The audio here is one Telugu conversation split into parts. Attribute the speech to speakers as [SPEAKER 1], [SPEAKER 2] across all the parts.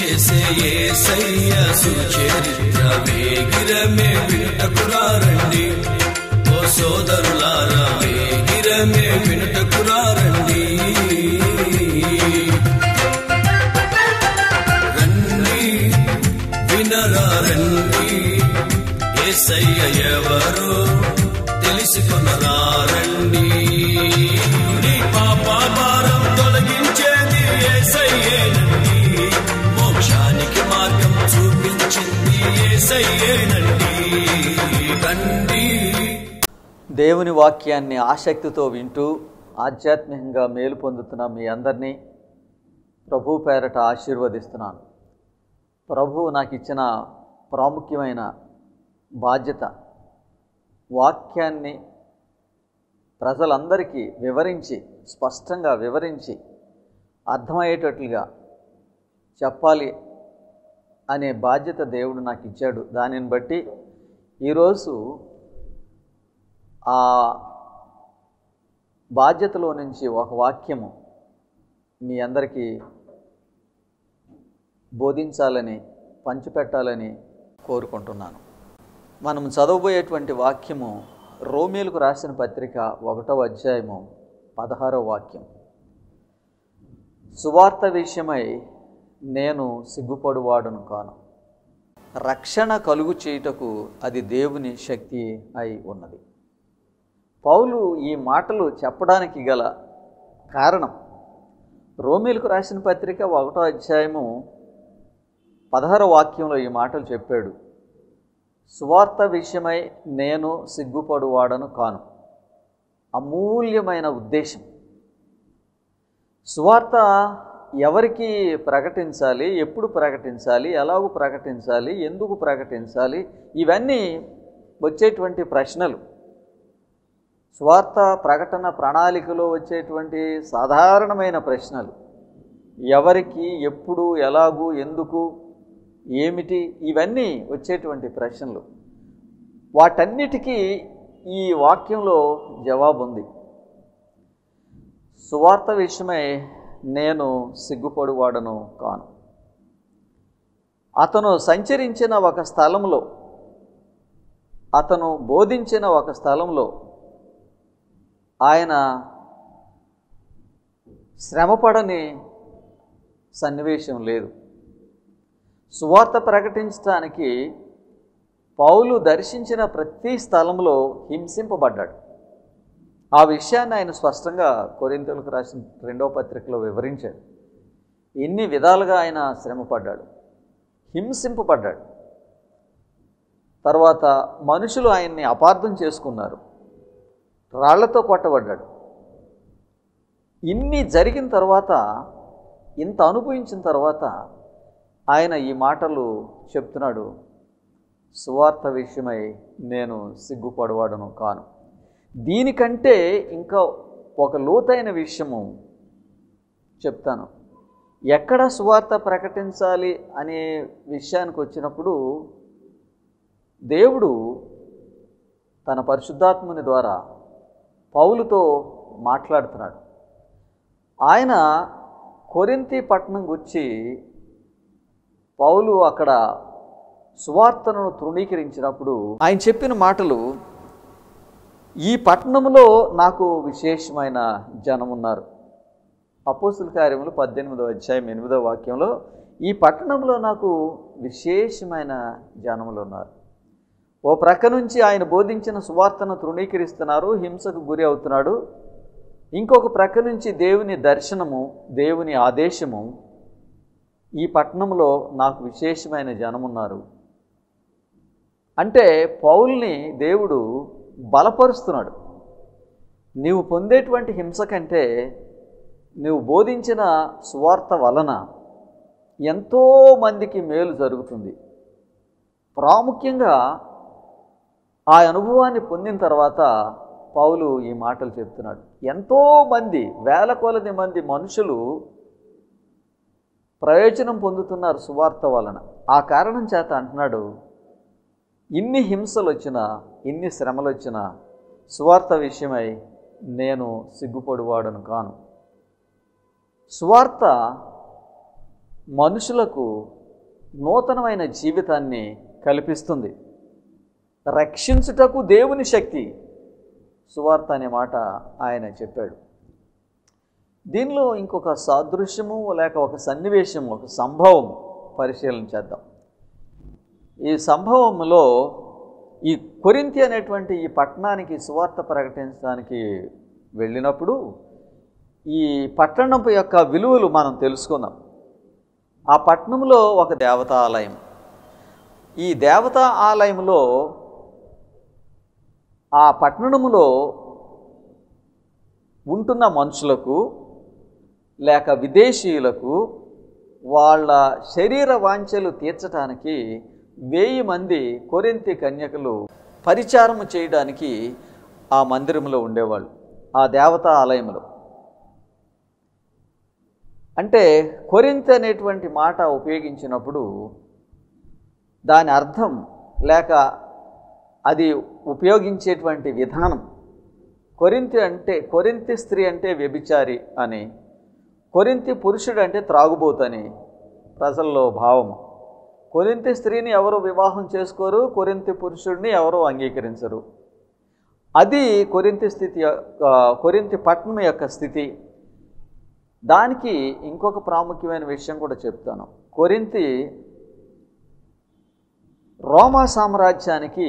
[SPEAKER 1] చేసే ఏసయ్య సుచరిత్ర వేగిరమే వినుటకురారండి ఓ సోదరులారా వేగిరమే వినుటకురారండి రండి వినరా రండి ఏసయ్య ఎవరో తెలుసుకునరా రండి నీ పాప భారం తొలగించేది ఏసయ్యేనండి మోక్షానికి మార్గం చూపించింది ఏసయ్యేనండి రండి
[SPEAKER 2] దేవుని వాక్యాన్ని ఆసక్తితో వింటూ ఆధ్యాత్మికంగా మేలు పొందుతున్న మీ అందరినీ ప్రభు పేరట ఆశీర్వదిస్తున్నాను ప్రభువు నాకు ఇచ్చిన ప్రాముఖ్యమైన బాధ్యత వాక్యాన్ని ప్రజలందరికీ వివరించి స్పష్టంగా వివరించి అర్థమయ్యేటట్లుగా చెప్పాలి అనే బాధ్యత దేవుడు నాకు ఇచ్చాడు దానిని బట్టి ఈరోజు ఆ బాధ్యతలో నుంచి ఒక వాక్యము మీ అందరికీ బోధించాలని పంచిపెట్టాలని కోరుకుంటున్నాను మనం చదవబోయేటువంటి వాక్యము రోమేలకు రాసిన పత్రిక ఒకటవ అధ్యాయము పదహారవ వాక్యం సువార్త విషయమై నేను సిగ్గుపడువాడును కాను రక్షణ కలుగు చేయుటకు అది దేవుని శక్తి అయి ఉన్నది పౌలు ఈ మాటలు చెప్పడానికి గల కారణం రోమిలకు రాసిన పత్రిక ఒకటో అధ్యాయము పదహార వాక్యంలో ఈ మాటలు చెప్పాడు సువార్త విషయమై నేను సిగ్గుపడువాడను కాను అమూల్యమైన ఉద్దేశం సువార్త ఎవరికి ప్రకటించాలి ఎప్పుడు ప్రకటించాలి ఎలాగూ ప్రకటించాలి ఎందుకు ప్రకటించాలి ఇవన్నీ వచ్చేటువంటి ప్రశ్నలు స్వార్థ ప్రకటన ప్రణాళికలో వచ్చేటువంటి సాధారణమైన ప్రశ్నలు ఎవరికి ఎప్పుడు ఎలాగూ ఎందుకు ఏమిటి ఇవన్నీ వచ్చేటువంటి ప్రశ్నలు వాటన్నిటికీ ఈ వాక్యంలో జవాబు ఉంది సువార్త విషయమై నేను సిగ్గుపడువాడను కాను అతను సంచరించిన ఒక స్థలంలో అతను బోధించిన ఒక స్థలంలో ఆయన శ్రమపడని సన్నివేశం లేదు సువార్త ప్రకటించడానికి పౌలు దర్శించిన ప్రతి స్థలంలో హింసింపబడ్డాడు ఆ విషయాన్ని ఆయన స్పష్టంగా కొరింతలకు రాసిన రెండవ పత్రికలో వివరించాడు ఎన్ని విధాలుగా ఆయన శ్రమపడ్డాడు హింసింపబడ్డాడు తర్వాత మనుషులు ఆయన్ని అపార్థం చేసుకున్నారు రాళ్లతో కొట్టబడ్డాడు ఇన్ని జరిగిన తర్వాత ఇంత అనుభవించిన తర్వాత ఆయన ఈ మాటలు చెప్తున్నాడు సువార్త విషయమై నేను సిగ్గుపడవాడను కాను దీనికంటే ఇంకా ఒక లోతైన విషయము చెప్తాను ఎక్కడ సువార్త ప్రకటించాలి అనే విషయానికి వచ్చినప్పుడు దేవుడు తన పరిశుద్ధాత్ముని ద్వారా పౌలుతో మాట్లాడుతున్నాడు ఆయన కొరింతి పట్టణం గుచ్చి పౌలు అక్కడ సువార్తను తృణీకరించినప్పుడు ఆయన చెప్పిన మాటలు ఈ పట్టణంలో నాకు విశేషమైన జనం ఉన్నారు అపోస్తుల కార్యములు పద్దెనిమిదవ అధ్యాయం ఎనిమిదవ వాక్యంలో ఈ పట్టణంలో నాకు విశేషమైన జనములు ఉన్నారు ఓ ప్రక్క నుంచి ఆయన బోధించిన సువార్తను తృణీకరిస్తున్నారు హింసకు గురి అవుతున్నాడు ఇంకొక ప్రక్క నుంచి దేవుని దర్శనము దేవుని ఆదేశము ఈ పట్టణంలో నాకు విశేషమైన జనమున్నారు అంటే పౌల్ని దేవుడు బలపరుస్తున్నాడు నీవు పొందేటువంటి హింస కంటే నువ్వు బోధించిన సువార్త వలన ఎంతో మందికి మేలు జరుగుతుంది ప్రాముఖ్యంగా ఆ అనుభవాన్ని పొందిన తర్వాత పౌలు ఈ మాటలు చెప్తున్నాడు ఎంతో మంది వేల కొలది మంది మనుషులు ప్రయోజనం పొందుతున్నారు సువార్త వలన ఆ కారణం చేత అంటున్నాడు ఇన్ని హింసలు వచ్చినా ఇన్ని శ్రమలు వచ్చినా సువార్త విషయమై నేను సిగ్గుపడువాడను కాను సువార్త మనుషులకు నూతనమైన జీవితాన్ని కల్పిస్తుంది రక్షించుటకు దేవుని శక్తి సువార్త అనే మాట ఆయన చెప్పాడు దీనిలో ఇంకొక సాదృశ్యము లేక ఒక సన్నివేశము ఒక సంభవం పరిశీలన చేద్దాం ఈ సంభవంలో ఈ కొరింతి అనేటువంటి ఈ పట్టణానికి సువార్త ప్రకటించడానికి వెళ్ళినప్పుడు ఈ పట్టణం యొక్క విలువలు మనం తెలుసుకుందాం ఆ పట్టణంలో ఒక దేవతా ఆలయం ఈ దేవతా ఆలయంలో ఆ పట్టణములో ఉంటున్న మనుషులకు లేక విదేశీయులకు వాళ్ళ శరీర వాంఛలు తీర్చడానికి వెయ్యి మంది కొరింతి కన్యకలు పరిచారము చేయడానికి ఆ మందిరంలో ఉండేవాళ్ళు ఆ దేవతా ఆలయంలో అంటే కొరింత అనేటువంటి మాట ఉపయోగించినప్పుడు దాని అర్థం లేక అది ఉపయోగించేటువంటి విధానం కొరింతి అంటే కొరింతి స్త్రీ అంటే వ్యభిచారి అని కొరింతి పురుషుడు అంటే త్రాగుబోతని ప్రజల్లో భావం కొరింతి స్త్రీని ఎవరు వివాహం చేసుకోరు కొరింతి పురుషుడిని ఎవరు అంగీకరించరు అది కొరింతి స్థితి యొక్క కొరింతి పట్టణం యొక్క స్థితి దానికి ఇంకొక ప్రాముఖ్యమైన విషయం కూడా చెప్తాను కొరింతి రోమా సామ్రాజ్యానికి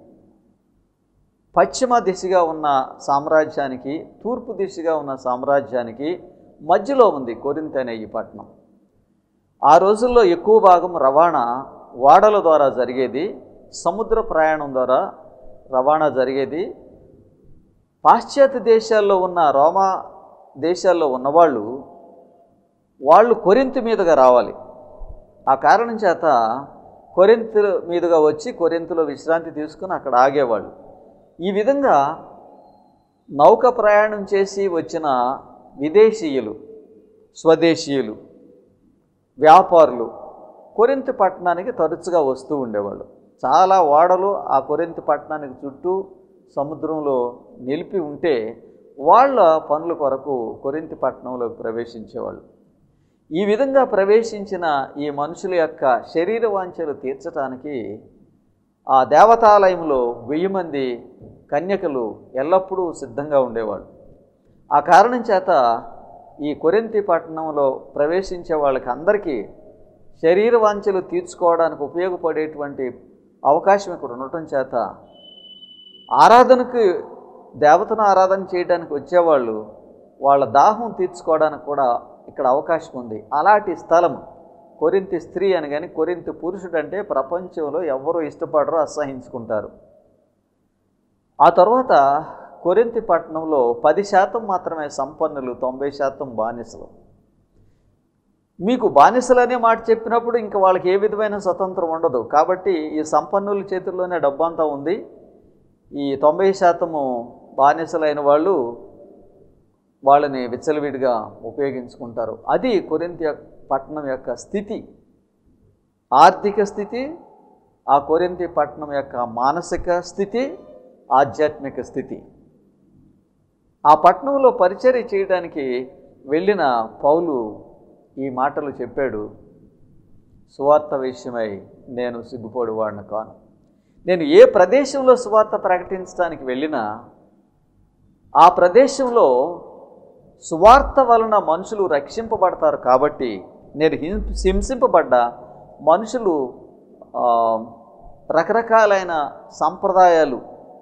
[SPEAKER 2] పశ్చిమ దిశగా ఉన్న సామ్రాజ్యానికి తూర్పు దిశగా ఉన్న సామ్రాజ్యానికి మధ్యలో ఉంది కొరింత అనే ఈ పట్టణం ఆ రోజుల్లో ఎక్కువ భాగం రవాణా ఓడల ద్వారా జరిగేది సముద్ర ప్రయాణం ద్వారా రవాణా జరిగేది పాశ్చాత్య దేశాల్లో ఉన్న రోమా దేశాల్లో ఉన్నవాళ్ళు వాళ్ళు కొరింత మీదుగా రావాలి ఆ కారణం చేత కొరింత మీదుగా వచ్చి కొరింతలో విశ్రాంతి తీసుకుని అక్కడ ఆగేవాళ్ళు ఈ విధంగా నౌక ప్రయాణం చేసి వచ్చిన విదేశీయులు స్వదేశీయులు వ్యాపారులు కొరింత పట్టణానికి తరచుగా వస్తూ ఉండేవాళ్ళు చాలా ఓడలు ఆ కొరింత పట్టణానికి చుట్టూ సముద్రంలో నిలిపి ఉంటే వాళ్ళ పనుల కొరకు కొరింతి పట్టణంలోకి ప్రవేశించేవాళ్ళు ఈ విధంగా ప్రవేశించిన ఈ మనుషుల యొక్క శరీర వాంఛలు తీర్చడానికి ఆ దేవతాలయంలో వెయ్యి మంది కన్యకలు ఎల్లప్పుడూ సిద్ధంగా ఉండేవాళ్ళు ఆ కారణం చేత ఈ కొరింతి పట్టణంలో ప్రవేశించే వాళ్ళకి అందరికీ శరీర వాంఛలు తీర్చుకోవడానికి ఉపయోగపడేటువంటి అవకాశం ఇక్కడ ఉండటం చేత ఆరాధనకు దేవతను ఆరాధన చేయడానికి వచ్చేవాళ్ళు వాళ్ళ దాహం తీర్చుకోవడానికి కూడా ఇక్కడ అవకాశం ఉంది అలాంటి స్థలం కొరింతి స్త్రీ అని కానీ కొరింతి పురుషుడు అంటే ప్రపంచంలో ఎవరు ఇష్టపడరో అసహించుకుంటారు ఆ తర్వాత కొరింతి పట్టణంలో పది శాతం మాత్రమే సంపన్నులు తొంభై శాతం బానిసలు మీకు బానిసలనే మాట చెప్పినప్పుడు ఇంకా వాళ్ళకి ఏ విధమైన స్వతంత్రం ఉండదు కాబట్టి ఈ సంపన్నుల చేతుల్లోనే డబ్బంతా ఉంది ఈ తొంభై శాతము బానిసలైన వాళ్ళు వాళ్ళని విచ్చలవిడిగా ఉపయోగించుకుంటారు అది కొరింత పట్టణం యొక్క స్థితి ఆర్థిక స్థితి ఆ కొరింతి పట్టణం యొక్క మానసిక స్థితి ఆధ్యాత్మిక స్థితి ఆ పట్టణంలో పరిచర్య చేయడానికి వెళ్ళిన పౌలు ఈ మాటలు చెప్పాడు సువార్త విషయమై నేను సిగ్గుపడువాడిని కాను నేను ఏ ప్రదేశంలో సువార్త ప్రకటించడానికి వెళ్ళినా ఆ ప్రదేశంలో సువార్త వలన మనుషులు రక్షింపబడతారు కాబట్టి నేను హింస హింసింపబడ్డ మనుషులు ఆ, రకరకాలైన సంప్రదాయాలు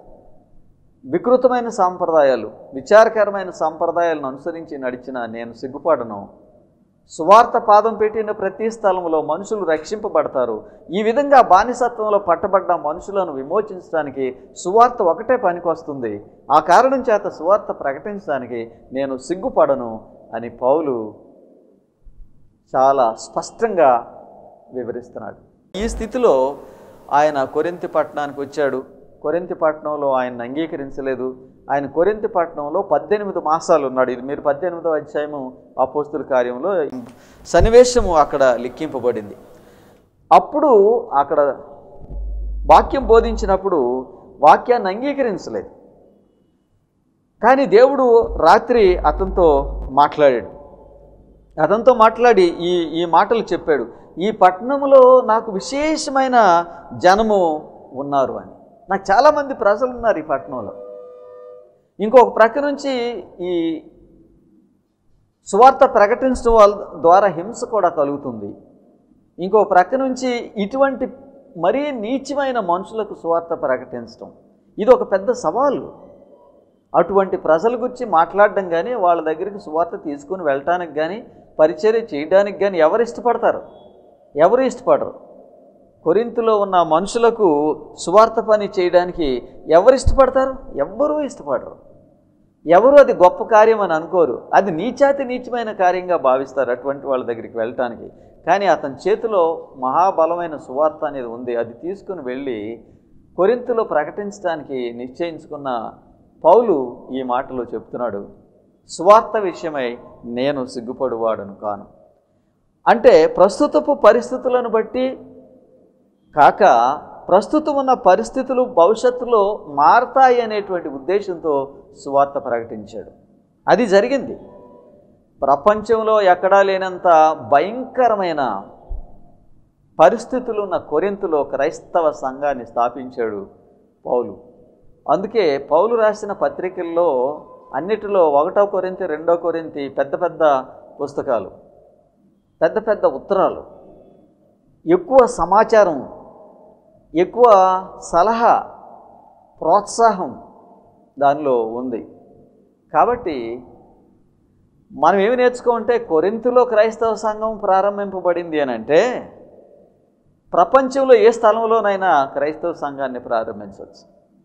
[SPEAKER 2] వికృతమైన సాంప్రదాయాలు విచారకరమైన సాంప్రదాయాలను అనుసరించి నడిచిన నేను సిగ్గుపడను సువార్త పాదం పెట్టిన ప్రతి స్థలంలో మనుషులు రక్షింపబడతారు ఈ విధంగా బానిసత్వంలో పట్టబడ్డ మనుషులను విమోచించడానికి సువార్త ఒకటే పనికొస్తుంది ఆ కారణం చేత సువార్త ప్రకటించడానికి నేను సిగ్గుపడను అని పౌలు చాలా స్పష్టంగా వివరిస్తున్నాడు ఈ స్థితిలో ఆయన కొరింతి పట్టణానికి వచ్చాడు కొరింతి పట్టణంలో ఆయన అంగీకరించలేదు ఆయన కొరింతి పట్టణంలో పద్దెనిమిది మాసాలు ఉన్నాడు ఇది మీరు పద్దెనిమిదో అధ్యాయము అపోస్తుల కార్యంలో సన్నివేశము అక్కడ లిఖింపబడింది అప్పుడు అక్కడ వాక్యం బోధించినప్పుడు వాక్యాన్ని అంగీకరించలేదు కానీ దేవుడు రాత్రి అతనితో మాట్లాడాడు అతనితో మాట్లాడి ఈ ఈ మాటలు చెప్పాడు ఈ పట్టణంలో నాకు విశేషమైన జనము ఉన్నారు అని నాకు చాలామంది ప్రజలు ఉన్నారు ఈ పట్టణంలో ఇంకొక ప్రక్క నుంచి ఈ సువార్త ప్రకటించడం వాళ్ళ ద్వారా హింస కూడా కలుగుతుంది ఇంకో ప్రక్క నుంచి ఇటువంటి మరీ నీచమైన మనుషులకు సువార్త ప్రకటించడం ఇది ఒక పెద్ద సవాలు అటువంటి ప్రజల గురించి మాట్లాడడం కానీ వాళ్ళ దగ్గరికి సువార్త తీసుకుని వెళ్ళటానికి కానీ పరిచర్య చేయడానికి కానీ ఎవరు ఇష్టపడతారు ఎవరు ఇష్టపడరు కొరింతలో ఉన్న మనుషులకు సువార్త పని చేయడానికి ఎవరు ఇష్టపడతారు ఎవ్వరూ ఇష్టపడరు ఎవరు అది గొప్ప కార్యం అని అనుకోరు అది నీచాతి నీచమైన కార్యంగా భావిస్తారు అటువంటి వాళ్ళ దగ్గరికి వెళ్ళటానికి కానీ అతని చేతిలో మహాబలమైన సువార్త అనేది ఉంది అది తీసుకుని వెళ్ళి కొరింతలో ప్రకటించడానికి నిశ్చయించుకున్న పౌలు ఈ మాటలో చెప్తున్నాడు సువార్త విషయమై నేను సిగ్గుపడువాడను కాను అంటే ప్రస్తుతపు పరిస్థితులను బట్టి కాక ప్రస్తుతం ఉన్న పరిస్థితులు భవిష్యత్తులో మారతాయి అనేటువంటి ఉద్దేశంతో సువార్త ప్రకటించాడు అది జరిగింది ప్రపంచంలో ఎక్కడా లేనంత భయంకరమైన పరిస్థితులు ఉన్న కొరింతలో క్రైస్తవ సంఘాన్ని స్థాపించాడు పౌలు అందుకే పౌలు రాసిన పత్రికల్లో అన్నిటిలో ఒకటో కొరింతి రెండో కొరింతి పెద్ద పెద్ద పుస్తకాలు పెద్ద పెద్ద ఉత్తరాలు ఎక్కువ సమాచారం ఎక్కువ సలహా ప్రోత్సాహం దానిలో ఉంది కాబట్టి మనం ఏమి నేర్చుకోమంటే కొరింతిలో క్రైస్తవ సంఘం ప్రారంభింపబడింది అని అంటే ప్రపంచంలో ఏ స్థలంలోనైనా క్రైస్తవ సంఘాన్ని ప్రారంభించవచ్చు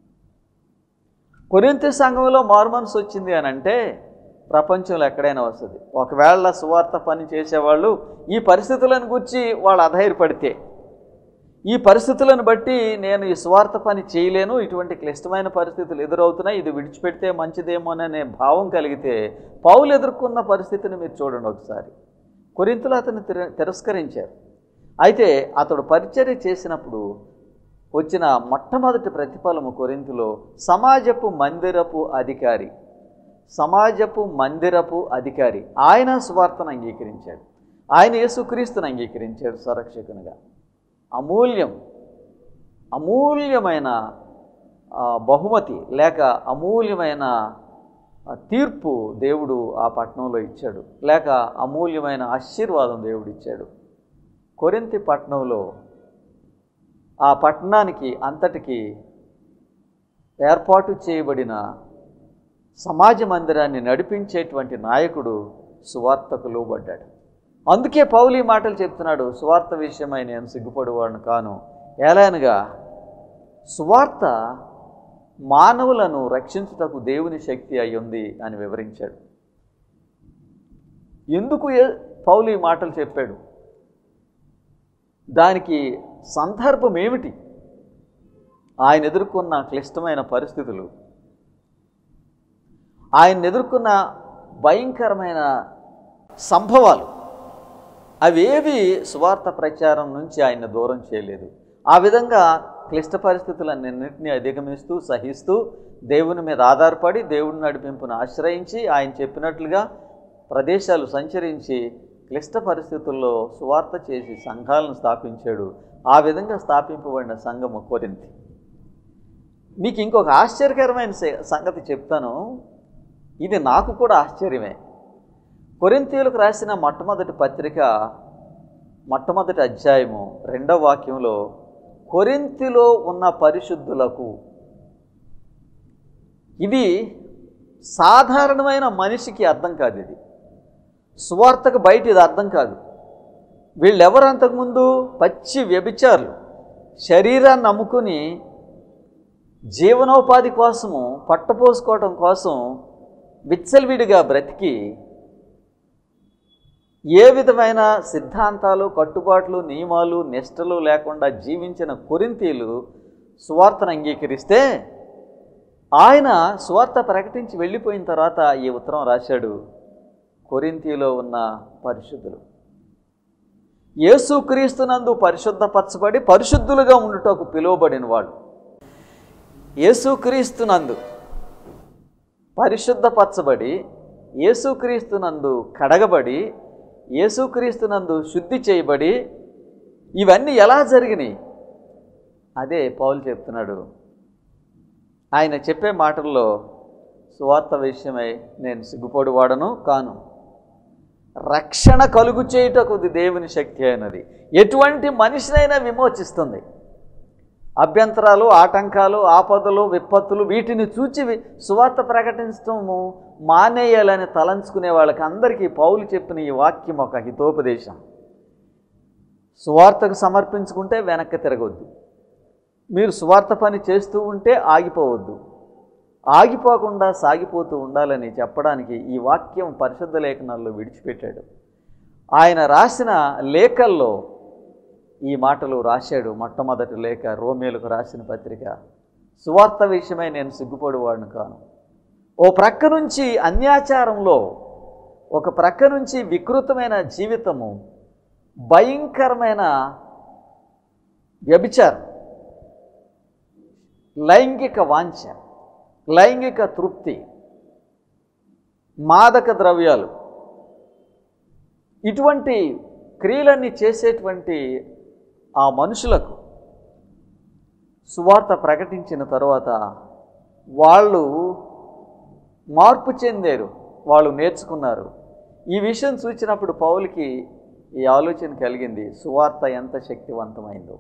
[SPEAKER 2] కొరింతి సంఘంలో మార్మన్స్ వచ్చింది అని అంటే ప్రపంచంలో ఎక్కడైనా వస్తుంది ఒకవేళ సువార్త పని చేసేవాళ్ళు ఈ పరిస్థితులను గురించి వాళ్ళు అధైర్యపడితే ఈ పరిస్థితులను బట్టి నేను ఈ స్వార్థ పని చేయలేను ఇటువంటి క్లిష్టమైన పరిస్థితులు ఎదురవుతున్నాయి ఇది విడిచిపెడితే మంచిదేమోననే భావం కలిగితే పౌలు ఎదుర్కొన్న పరిస్థితిని మీరు చూడండి ఒకసారి కొరింతలు అతన్ని తిర- తిరస్కరించారు అయితే అతడు పరిచర్య చేసినప్పుడు వచ్చిన మొట్టమొదటి ప్రతిఫలము కొరింతలో సమాజపు మందిరపు అధికారి సమాజపు మందిరపు అధికారి ఆయన స్వార్థను అంగీకరించాడు ఆయన యేసుక్రీస్తుని అంగీకరించాడు సంరక్షకునిగా అమూల్యం అమూల్యమైన ఆ, బహుమతి లేక అమూల్యమైన ఆ, తీర్పు దేవుడు ఆ పట్టణంలో ఇచ్చాడు లేక అమూల్యమైన ఆశీర్వాదం దేవుడు ఇచ్చాడు కొరింతి పట్టణంలో ఆ పట్టణానికి అంతటికి ఏర్పాటు చేయబడిన సమాజ మందిరాన్ని నడిపించేటువంటి నాయకుడు సువార్తకు లోబడ్డాడు అందుకే పౌలు ఈ మాటలు చెప్తున్నాడు సువార్త విషయమై నేను సిగ్గుపడేవాడిని కాను ఏలైనగా సువార్త మానవులను రక్షించుటకు దేవుని శక్తి అయి ఉంది అని వివరించాడు ఎందుకు ఏ- పౌలు ఈ మాటలు చెప్పాడు దానికి సందర్భం ఏమిటి ఆయన ఎదుర్కొన్న క్లిష్టమైన పరిస్థితులు ఆయన ఎదుర్కొన్న భయంకరమైన సంభవాలు అవేవి సువార్త ప్రచారం నుంచి ఆయన దూరం చేయలేదు ఆ విధంగా క్లిష్ట పరిస్థితులన్నింటినీ అధిగమిస్తూ సహిస్తూ దేవుని మీద ఆధారపడి దేవుని నడిపింపును ఆశ్రయించి ఆయన చెప్పినట్లుగా ప్రదేశాలు సంచరించి క్లిష్ట పరిస్థితుల్లో సువార్త చేసి సంఘాలను స్థాపించాడు ఆ విధంగా స్థాపింపబడిన సంఘము కొరింతి మీకు ఇంకొక ఆశ్చర్యకరమైన సే- సంగతి చెప్తాను ఇది నాకు కూడా ఆశ్చర్యమే కొరింతీయులకు రాసిన మొట్టమొదటి పత్రిక మొట్టమొదటి అధ్యాయము రెండవ వాక్యంలో కొరింతిలో ఉన్న పరిశుద్ధులకు ఇది సాధారణమైన మనిషికి అర్థం కాదు ఇది సువార్తకు బయట ఇది అర్థం కాదు వీళ్ళెవరు అంతకుముందు పచ్చి వ్యభిచారులు శరీరాన్ని నమ్ముకుని జీవనోపాధి కోసము పట్టపోసుకోవడం కోసం విచ్చలవిడిగా బ్రతికి ఏ విధమైన సిద్ధాంతాలు కట్టుబాట్లు నియమాలు నిష్టలు లేకుండా జీవించిన కొరింతీలు సువార్తను అంగీకరిస్తే ఆయన సువార్త ప్రకటించి వెళ్ళిపోయిన తర్వాత ఈ ఉత్తరం రాశాడు కొరింతీలో ఉన్న పరిశుద్ధులు యేసుక్రీస్తునందు పరిశుద్ధపరచబడి పరిశుద్ధులుగా ఉండుటకు పిలువబడిన వాళ్ళు యేసుక్రీస్తునందు పరిశుద్ధపరచబడి యేసుక్రీస్తునందు కడగబడి యేసుక్రీస్తునందు శుద్ధి చేయబడి ఇవన్నీ ఎలా జరిగినాయి అదే పౌలు చెప్తున్నాడు ఆయన చెప్పే మాటల్లో సువార్త విషయమై నేను సిగ్గుపడి వాడను కాను రక్షణ కలుగు చేయుటకు ఇది దేవుని శక్తి అయినది ఎటువంటి మనిషినైనా విమోచిస్తుంది అభ్యంతరాలు ఆటంకాలు ఆపదలు విపత్తులు వీటిని చూచి వి- సువార్త ప్రకటించడము మానేయాలని తలంచుకునే వాళ్ళకి అందరికీ పౌలు చెప్పిన ఈ వాక్యం ఒక హితోపదేశం సువార్తకు సమర్పించుకుంటే వెనక్కి తిరగొద్దు మీరు సువార్త పని చేస్తూ ఉంటే ఆగిపోవద్దు ఆగిపోకుండా సాగిపోతూ ఉండాలని చెప్పడానికి ఈ వాక్యం పరిశుద్ధ లేఖనాల్లో విడిచిపెట్టాడు ఆయన రాసిన లేఖల్లో ఈ మాటలు రాశాడు మొట్టమొదటి లేఖ రోమేలకు రాసిన పత్రిక సువార్త విషయమై నేను సిగ్గుపడేవాడిని కాను ఓ ప్రక్క నుంచి అన్యాచారంలో ఒక ప్రక్క నుంచి వికృతమైన జీవితము భయంకరమైన వ్యభిచారం లైంగిక వాంఛ లైంగిక తృప్తి మాదక ద్రవ్యాలు ఇటువంటి క్రియలన్నీ చేసేటువంటి ఆ మనుషులకు సువార్త ప్రకటించిన తర్వాత వాళ్ళు మార్పు చెందారు వాళ్ళు నేర్చుకున్నారు ఈ విషయం చూసినప్పుడు పౌలకి ఈ ఆలోచన కలిగింది సువార్త ఎంత శక్తివంతమైందో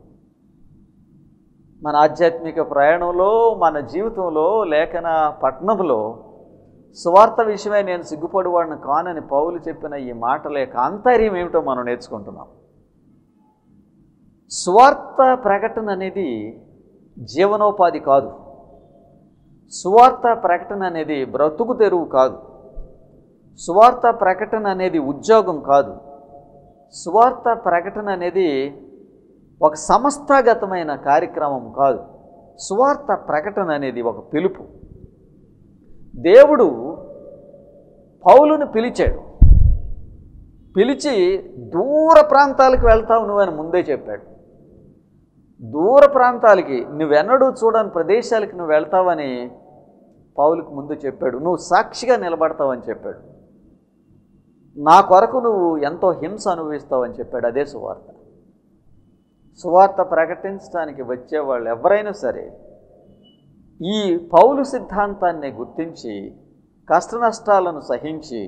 [SPEAKER 2] మన ఆధ్యాత్మిక ప్రయాణంలో మన జీవితంలో లేఖన పట్టణంలో సువార్త విషయమై నేను సిగ్గుపడివాడిని కానని పౌలు చెప్పిన ఈ మాటల యొక్క ఆంతర్యం ఏమిటో మనం నేర్చుకుంటున్నాం సువార్త ప్రకటన అనేది జీవనోపాధి కాదు సువార్త ప్రకటన అనేది బ్రతుకు తెరువు కాదు సువార్త ప్రకటన అనేది ఉద్యోగం కాదు సువార్త ప్రకటన అనేది ఒక సంస్థాగతమైన కార్యక్రమం కాదు సువార్త ప్రకటన అనేది ఒక పిలుపు దేవుడు పౌలును పిలిచాడు పిలిచి దూర ప్రాంతాలకు వెళ్తావు నువ్వని ముందే చెప్పాడు దూర ప్రాంతాలకి నువ్వెన్నడూ చూడని ప్రదేశాలకి నువ్వు వెళ్తావని పౌలుకు ముందు చెప్పాడు నువ్వు సాక్షిగా నిలబడతావని చెప్పాడు నా కొరకు నువ్వు ఎంతో హింస అనుభవిస్తావని చెప్పాడు అదే సువార్త సువార్త ప్రకటించడానికి వచ్చేవాళ్ళు ఎవరైనా సరే ఈ పౌలు సిద్ధాంతాన్ని గుర్తించి కష్ట నష్టాలను సహించి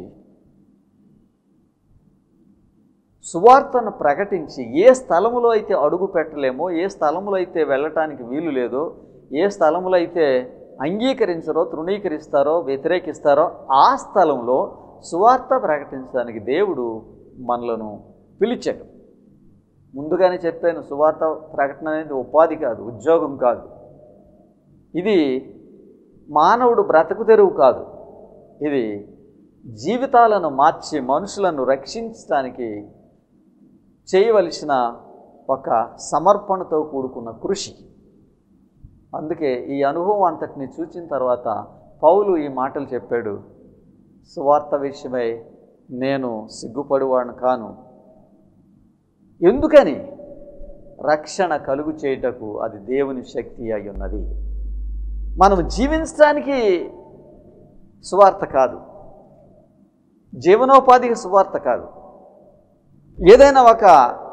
[SPEAKER 2] సువార్తను ప్రకటించి ఏ స్థలములో అయితే అడుగు పెట్టలేమో ఏ స్థలములో అయితే వెళ్ళటానికి వీలు లేదో ఏ స్థలములో అయితే అంగీకరించరో తృణీకరిస్తారో వ్యతిరేకిస్తారో ఆ స్థలంలో సువార్త ప్రకటించడానికి దేవుడు మనలను పిలిచాడు ముందుగానే చెప్పాను సువార్త ప్రకటన అనేది ఉపాధి కాదు ఉద్యోగం కాదు ఇది మానవుడు బ్రతుకు తెరువు కాదు ఇది జీవితాలను మార్చి మనుషులను రక్షించడానికి చేయవలసిన ఒక సమర్పణతో కూడుకున్న కృషి అందుకే ఈ అనుభవం అంతటిని చూచిన తర్వాత పౌలు ఈ మాటలు చెప్పాడు సువార్త విషయమై నేను సిగ్గుపడివాడిని కాను ఎందుకని రక్షణ కలుగు చేయుటకు అది దేవుని శక్తి అయి ఉన్నది మనం జీవించడానికి సువార్త కాదు జీవనోపాధికి సువార్త కాదు ఏదైనా ఒక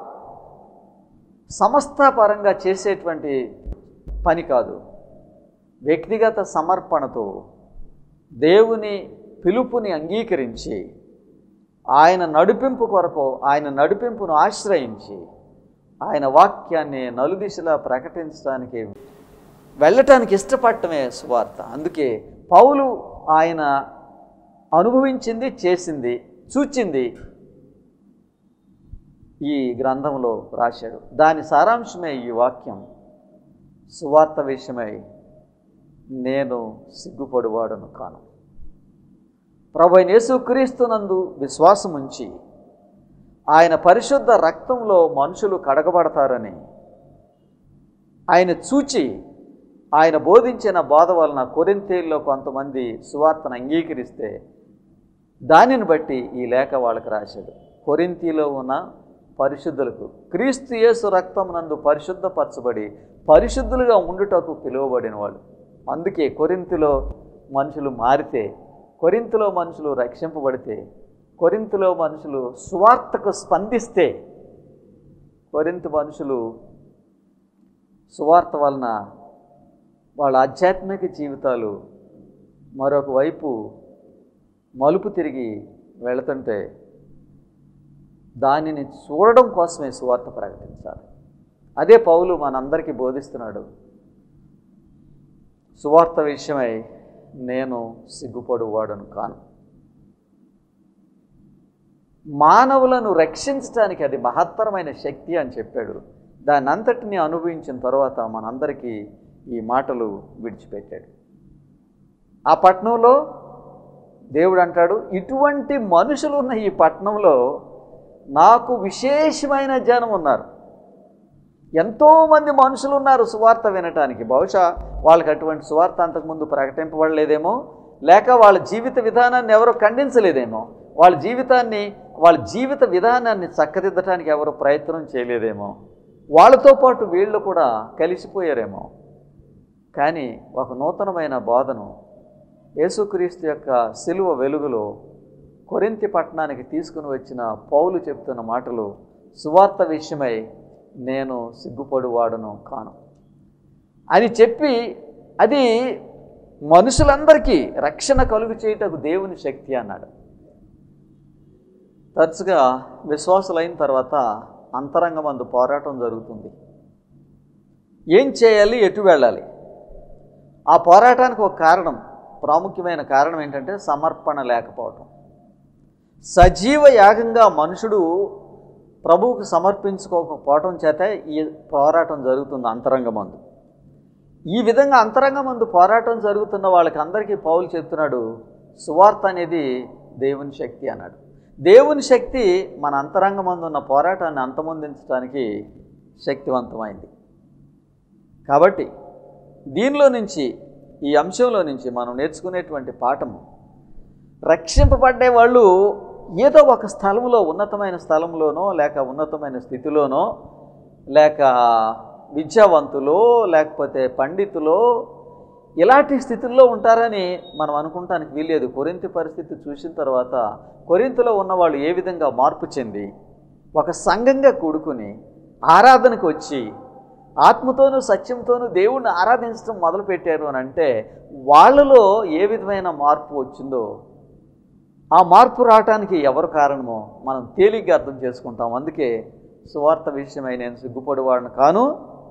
[SPEAKER 2] సంస్థాపరంగా చేసేటువంటి పని కాదు వ్యక్తిగత సమర్పణతో దేవుని పిలుపుని అంగీకరించి ఆయన నడిపింపు కొరకు ఆయన నడిపింపును ఆశ్రయించి ఆయన వాక్యాన్ని నలుదిశలా ప్రకటించడానికి వెళ్ళటానికి ఇష్టపడటమే సువార్త అందుకే పౌలు ఆయన అనుభవించింది చేసింది చూచింది ఈ గ్రంథంలో రాశాడు దాని సారాంశమే ఈ వాక్యం సువార్త విషయమై నేను సిగ్గుపడివాడను కాను ప్రభు యేసుక్రీస్తునందు విశ్వాసం ఉంచి ఆయన పరిశుద్ధ రక్తంలో మనుషులు కడగబడతారని ఆయన చూచి ఆయన బోధించిన బోధ వలన కొరింతేల్లో కొంతమంది సువార్తను అంగీకరిస్తే దానిని బట్టి ఈ లేఖ వాళ్ళకి రాశాడు కొరింతిలో ఉన్న పరిశుద్ధులకు క్రీస్తు యేసు రక్తం నందు పరిశుద్ధపరచబడి పరిశుద్ధులుగా ఉండుటకు పిలువబడిన వాళ్ళు అందుకే కొరింతిలో మనుషులు మారితే కొరింతిలో మనుషులు రక్షింపబడితే కొరింతలో మనుషులు సువార్తకు స్పందిస్తే కొరింత మనుషులు సువార్త వలన వాళ్ళ ఆధ్యాత్మిక జీవితాలు మరొక వైపు మలుపు తిరిగి వెళుతుంటే దానిని చూడడం కోసమే సువార్త ప్రకటించాలి అదే పౌలు మనందరికీ బోధిస్తున్నాడు సువార్త విషయమై నేను సిగ్గుపడువాడను కాను మానవులను రక్షించడానికి అది మహత్తరమైన శక్తి అని చెప్పాడు దాని అంతటిని అనుభవించిన తర్వాత మనందరికీ ఈ మాటలు విడిచిపెట్టాడు ఆ పట్టణంలో దేవుడు అంటాడు ఇటువంటి మనుషులు ఉన్న ఈ పట్టణంలో నాకు విశేషమైన జనం ఉన్నారు ఎంతోమంది మనుషులు ఉన్నారు సువార్త వినటానికి బహుశా వాళ్ళకి అటువంటి సువార్త అంతకుముందు ప్రకటింపబడలేదేమో లేక వాళ్ళ జీవిత విధానాన్ని ఎవరో ఖండించలేదేమో వాళ్ళ జీవితాన్ని వాళ్ళ జీవిత విధానాన్ని చక్కదిద్దటానికి ఎవరు ప్రయత్నం చేయలేదేమో వాళ్ళతో పాటు వీళ్ళు కూడా కలిసిపోయారేమో కానీ ఒక నూతనమైన బోధను యేసుక్రీస్తు యొక్క సిలువ వెలుగులో కొరింతి పట్టణానికి తీసుకుని వచ్చిన పౌలు చెప్తున్న మాటలు సువార్త విషయమై నేను సిగ్గుపడువాడును కాను అని చెప్పి అది మనుషులందరికీ రక్షణ కలుగు చేయుటకు దేవుని శక్తి అన్నాడు తరచుగా విశ్వాసులైన తర్వాత అంతరంగమందు పోరాటం జరుగుతుంది ఏం చేయాలి ఎటు వెళ్ళాలి ఆ పోరాటానికి ఒక కారణం ప్రాముఖ్యమైన కారణం ఏంటంటే సమర్పణ లేకపోవటం సజీవ యాగంగా మనుషుడు ప్రభువుకు సమర్పించుకోకపోవటం చేత ఈ పోరాటం జరుగుతుంది అంతరంగమందు ఈ విధంగా అంతరంగమందు పోరాటం జరుగుతున్న వాళ్ళకి అందరికీ పౌలు చెప్తున్నాడు సువార్త అనేది దేవుని శక్తి అన్నాడు దేవుని శక్తి మన అంతరంగమందు ఉన్న పోరాటాన్ని అంతమొందించడానికి శక్తివంతమైంది కాబట్టి దీనిలో నుంచి ఈ అంశంలో నుంచి మనం నేర్చుకునేటువంటి పాఠము రక్షింపబడ్డే వాళ్ళు ఏదో ఒక స్థలంలో ఉన్నతమైన స్థలంలోనో లేక ఉన్నతమైన స్థితిలోనో లేక విద్యావంతులో లేకపోతే పండితులో ఇలాంటి స్థితుల్లో ఉంటారని మనం అనుకుంటానికి వీల్లేదు కొరింతి పరిస్థితి చూసిన తర్వాత కొరింతలో ఉన్నవాళ్ళు ఏ విధంగా మార్పు చెంది ఒక సంఘంగా కూడుకుని ఆరాధనకు వచ్చి ఆత్మతోనూ సత్యంతోనూ దేవుణ్ణి ఆరాధించడం మొదలుపెట్టారు అని అంటే వాళ్ళలో ఏ విధమైన మార్పు వచ్చిందో ఆ మార్పు రావటానికి ఎవరు కారణమో మనం తేలిగ్గా అర్థం చేసుకుంటాం అందుకే సువార్త విషయమై నేను సిగ్గుపడేవాడిని కాను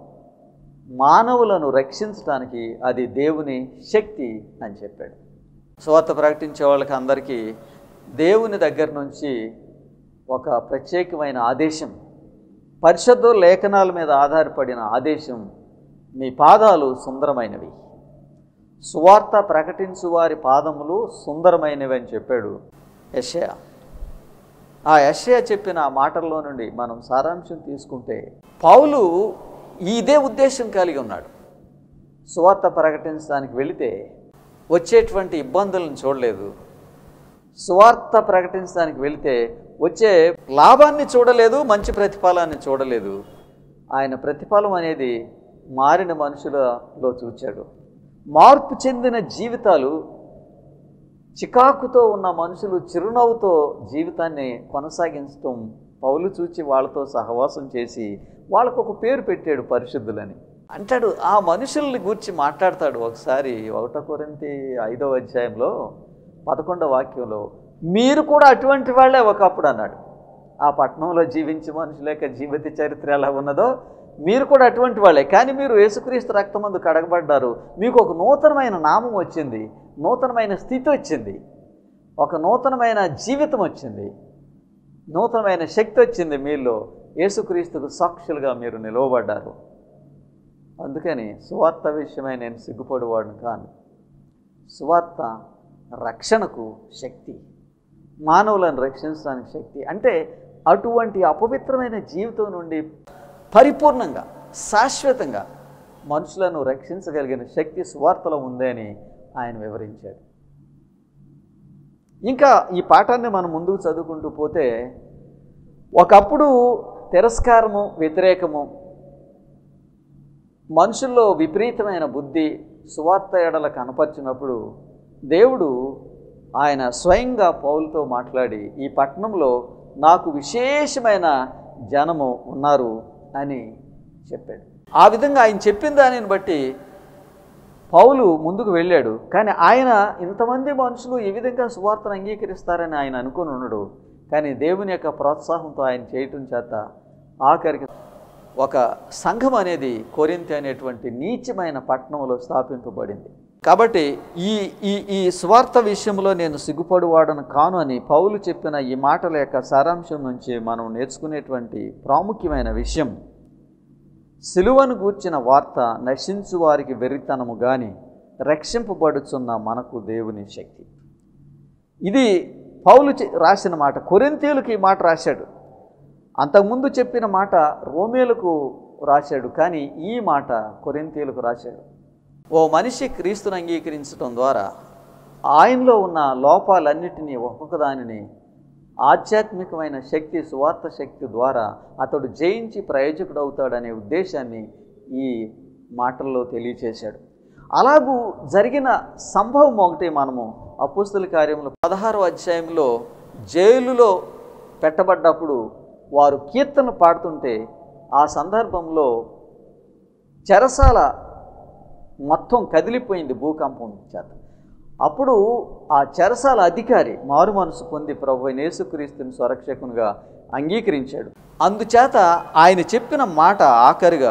[SPEAKER 2] మానవులను రక్షించడానికి అది దేవుని శక్తి అని చెప్పాడు సువార్త ప్రకటించే వాళ్ళకి అందరికీ దేవుని దగ్గర నుంచి ఒక ప్రత్యేకమైన ఆదేశం పరిశుద్ధ లేఖనాల మీద ఆధారపడిన ఆదేశం మీ పాదాలు సుందరమైనవి సువార్త ప్రకటించు వారి పాదములు సుందరమైనవి అని చెప్పాడు యషయా ఆ యషయా చెప్పిన ఆ మాటల్లో నుండి మనం సారాంశం తీసుకుంటే పౌలు ఇదే ఉద్దేశం కలిగి ఉన్నాడు సువార్త ప్రకటించడానికి వెళితే వచ్చేటువంటి ఇబ్బందులను చూడలేదు సువార్త ప్రకటించడానికి వెళితే వచ్చే లాభాన్ని చూడలేదు మంచి ప్రతిఫలాన్ని చూడలేదు ఆయన ప్రతిఫలం అనేది మారిన మనుషులలో చూచాడు మార్పు చెందిన జీవితాలు చికాకుతో ఉన్న మనుషులు చిరునవ్వుతో జీవితాన్ని కొనసాగించటం పౌలు చూచి వాళ్ళతో సహవాసం చేసి వాళ్ళకు ఒక పేరు పెట్టాడు పరిశుద్ధులని అంటాడు ఆ మనుషుల్ని గూర్చి మాట్లాడతాడు ఒకసారి ఒకటో కొరింతి ఐదవ అధ్యాయంలో పదకొండవ వాక్యంలో మీరు కూడా అటువంటి వాళ్ళే ఒకప్పుడు అన్నాడు ఆ పట్టణంలో జీవించే మనుషుల యొక్క జీవిత చరిత్ర ఎలా ఉన్నదో మీరు కూడా అటువంటి వాళ్ళే కానీ మీరు యేసుక్రీస్తు రక్తమందు కడగబడ్డారు మీకు ఒక నూతనమైన నామం వచ్చింది నూతనమైన స్థితి వచ్చింది ఒక నూతనమైన జీవితం వచ్చింది నూతనమైన శక్తి వచ్చింది మీలో యేసుక్రీస్తుకు సాక్షులుగా మీరు నిలవబడ్డారు అందుకని సువార్త విషయమై నేను సిగ్గుపడేవాడిని కాను సువార్త రక్షణకు శక్తి మానవులను రక్షించడానికి శక్తి అంటే అటువంటి అపవిత్రమైన జీవితం నుండి పరిపూర్ణంగా శాశ్వతంగా మనుషులను రక్షించగలిగిన శక్తి సువార్తలో ఉందే అని ఆయన వివరించాడు ఇంకా ఈ పాఠాన్ని మనం ముందుకు చదువుకుంటూ పోతే ఒకప్పుడు తిరస్కారము వ్యతిరేకము మనుషుల్లో విపరీతమైన బుద్ధి సువార్త ఎడల కనపరిచినప్పుడు దేవుడు ఆయన స్వయంగా పౌలుతో మాట్లాడి ఈ పట్టణంలో నాకు విశేషమైన జనము ఉన్నారు అని చెప్పాడు ఆ విధంగా ఆయన చెప్పిన దానిని బట్టి పౌలు ముందుకు వెళ్ళాడు కానీ ఆయన ఇంతమంది మనుషులు ఈ విధంగా సువార్తను అంగీకరిస్తారని ఆయన అనుకుని ఉన్నాడు కానీ దేవుని యొక్క ప్రోత్సాహంతో ఆయన చేయటం చేత ఆఖరికి ఒక సంఘం అనేది కొరింతి అనేటువంటి నీచమైన పట్టణంలో స్థాపింపబడింది కాబట్టి ఈ ఈ ఈ స్వార్థ విషయంలో నేను సిగ్గుపడువాడను కాను అని పౌలు చెప్పిన ఈ మాటల యొక్క సారాంశం నుంచి మనం నేర్చుకునేటువంటి ప్రాముఖ్యమైన విషయం సిలువను గూర్చిన వార్త నశించు వారికి వెర్రితనము గాని రక్షింపబడుచున్న మనకు దేవుని శక్తి ఇది పౌలు చె- రాసిన మాట కొరింతీయులకు ఈ మాట రాశాడు అంతకుముందు చెప్పిన మాట రోమేలకు రాశాడు కానీ ఈ మాట కొరింతీయులకు రాశాడు ఓ మనిషి క్రీస్తును అంగీకరించడం ద్వారా ఆయనలో ఉన్న లోపాలన్నిటినీ ఒక్కొక్క దానిని ఆధ్యాత్మికమైన శక్తి సువార్త శక్తి ద్వారా అతడు జయించి ప్రయోజకుడు అవుతాడనే ఉద్దేశాన్ని ఈ మాటల్లో తెలియచేశాడు అలాగూ జరిగిన సంభవం ఒకటి మనము అపుస్తుల కార్యంలో పదహారో అధ్యాయంలో జైలులో పెట్టబడ్డప్పుడు వారు కీర్తన పాడుతుంటే ఆ సందర్భంలో చెరసాల మొత్తం కదిలిపోయింది భూకంపం చేత అప్పుడు ఆ చెరసాల అధికారి మారు మనసు పొంది ప్రభు అయిన యేసుక్రీస్తుని స్వరక్షకునిగా అంగీకరించాడు అందుచేత ఆయన చెప్పిన మాట ఆఖరిగా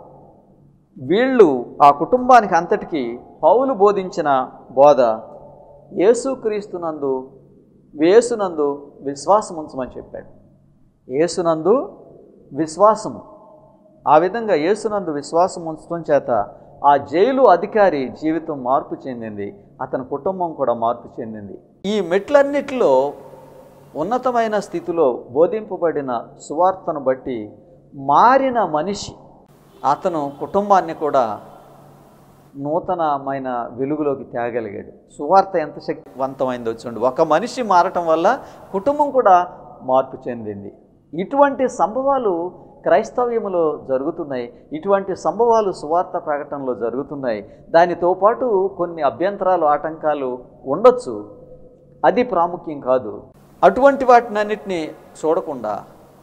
[SPEAKER 2] వీళ్ళు ఆ కుటుంబానికి అంతటికి పౌలు బోధించిన బోధ యేసుక్రీస్తునందు యేసునందు విశ్వాసం ఉంచమని చెప్పాడు యేసునందు విశ్వాసము ఆ విధంగా యేసునందు విశ్వాసం ఉంచడం చేత ఆ జైలు అధికారి జీవితం మార్పు చెందింది అతని కుటుంబం కూడా మార్పు చెందింది ఈ మెట్లన్నిటిలో ఉన్నతమైన స్థితిలో బోధింపబడిన సువార్తను బట్టి మారిన మనిషి అతను కుటుంబాన్ని కూడా నూతనమైన వెలుగులోకి తేగలిగాడు సువార్త ఎంత శక్తివంతమైందో చూడండి ఒక మనిషి మారటం వల్ల కుటుంబం కూడా మార్పు చెందింది ఇటువంటి సంభవాలు క్రైస్తవ్యములో జరుగుతున్నాయి ఇటువంటి సంభవాలు సువార్త ప్రకటనలో జరుగుతున్నాయి దానితో పాటు కొన్ని అభ్యంతరాలు ఆటంకాలు ఉండొచ్చు అది ప్రాముఖ్యం కాదు అటువంటి వాటినన్నిటినీ చూడకుండా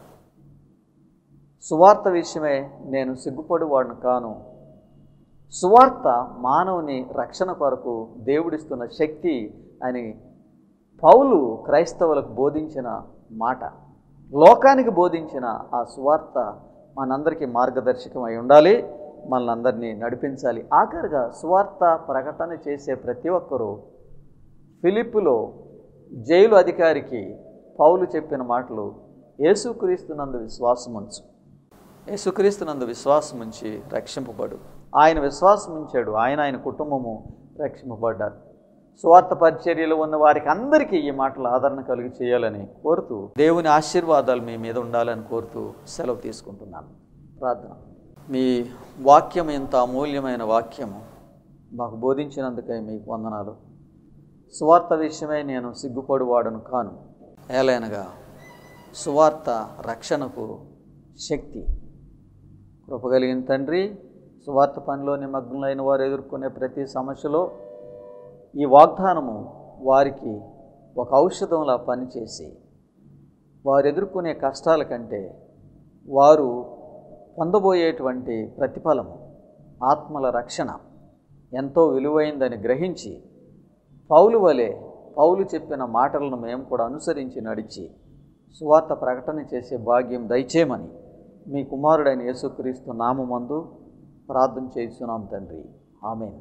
[SPEAKER 2] సువార్త విషయమే నేను సిగ్గుపడువాడును కాను సువార్త మానవుని రక్షణ కొరకు దేవుడిస్తున్న శక్తి అని పౌలు క్రైస్తవులకు బోధించిన మాట లోకానికి బోధించిన ఆ సువార్త మనందరికీ మార్గదర్శకమై ఉండాలి మనల్ని అందరినీ నడిపించాలి ఆఖరిగా సువార్త ప్రకటన చేసే ప్రతి ఒక్కరూ ఫిలిప్పులో జైలు అధికారికి పౌలు చెప్పిన మాటలు యేసుక్రీస్తునందు విశ్వాసం ఉంచు యేసుక్రీస్తునందు విశ్వాసం ఉంచి రక్షింపబడు ఆయన విశ్వాసం ఉంచాడు ఆయన ఆయన కుటుంబము రక్షింపబడ్డారు స్వార్థ పరిచర్యలో ఉన్న వారికి అందరికీ ఈ మాటలు ఆదరణ కలిగి చేయాలని కోరుతూ దేవుని ఆశీర్వాదాలు మీ మీద ఉండాలని కోరుతూ సెలవు తీసుకుంటున్నాను ప్రార్థన మీ వాక్యం ఎంత అమూల్యమైన వాక్యము మాకు బోధించినందుకై మీకు వందనాలు సువార్త విషయమై నేను సిగ్గుపడువాడను కాను ఏలైనగా సువార్త రక్షణకు శక్తి కృపగలిగిన తండ్రి సువార్త పనిలో నిమగ్నులైన వారు ఎదుర్కొనే ప్రతి సమస్యలో ఈ వాగ్దానము వారికి ఒక ఔషధంలా పనిచేసి వారు ఎదుర్కొనే కష్టాల కంటే వారు పొందబోయేటువంటి ప్రతిఫలము ఆత్మల రక్షణ ఎంతో విలువైందని గ్రహించి పౌలు వలె పౌలు చెప్పిన మాటలను మేము కూడా అనుసరించి నడిచి సువార్త ప్రకటన చేసే భాగ్యం దయచేయమని మీ కుమారుడైన యేసుక్రీస్తు నామమందు ప్రార్థన చేస్తున్నాం తండ్రి ఆమెన్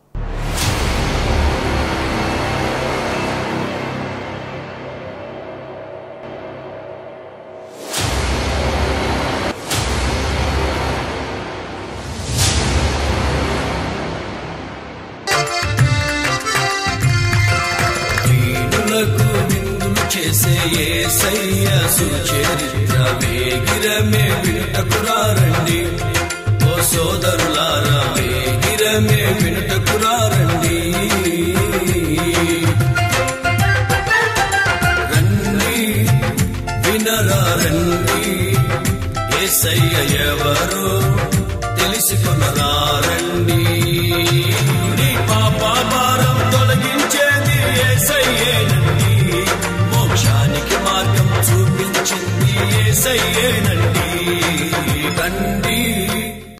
[SPEAKER 1] వీణులకు విందులు చేసే ఏసయ్య సుచరిత్ర వేగిరమే వినుటకురారండి ఓ సోదరులారా వేగిరమే వినుటకురారండి రండి వినరా రండి ఏసయ్య ఎవరో తెలుసుకునరా రండి